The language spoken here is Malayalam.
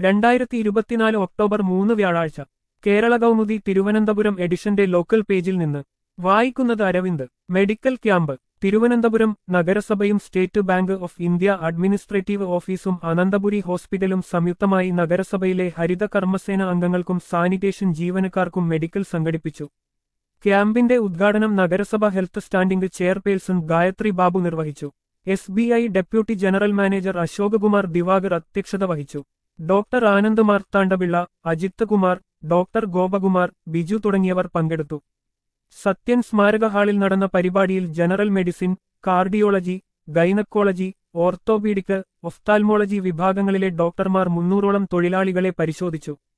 രണ്ടായിരത്തി ഇരുപത്തിനാല് ഒക്ടോബർ മൂന്ന് വ്യാഴാഴ്ച കേരള കൗമുദി തിരുവനന്തപുരം എഡിഷന്റെ ലോക്കൽ പേജിൽ നിന്ന് വായിക്കുന്നത് അരവിന്ദ് മെഡിക്കൽ ക്യാമ്പ് തിരുവനന്തപുരം നഗരസഭയും State Bank of India administrative ഓഫീസും അനന്തപുരി ഹോസ്പിറ്റലും സംയുക്തമായി നഗരസഭയിലെ ഹരിത കർമ്മസേന അംഗങ്ങൾക്കും സാനിറ്റേഷൻ ജീവനക്കാർക്കും മെഡിക്കൽ സംഘടിപ്പിച്ചു ക്യാമ്പിന്റെ ഉദ്ഘാടനം നഗരസഭ health standing chairperson Gayathri Babu നിർവഹിച്ചു S B I deputy general manager Ashokakumar Diwakar അധ്യക്ഷത വഹിച്ചു ഡോക്ടർ ആനന്ദ് മാർത്താണ്ഡപിള്ള അജിത് കുമാർ ഡോക്ടർ ഗോപകുമാർ ബിജു തുടങ്ങിയവർ പങ്കെടുത്തു സത്യൻ സ്മാരക ഹാളിൽ നടന്ന പരിപാടിയിൽ general medicine cardiology gynaecology orthopaedic ophthalmology വിഭാഗങ്ങളിലെ ഡോക്ടർമാർ മുന്നൂറോളം തൊഴിലാളികളെ പരിശോധിച്ചു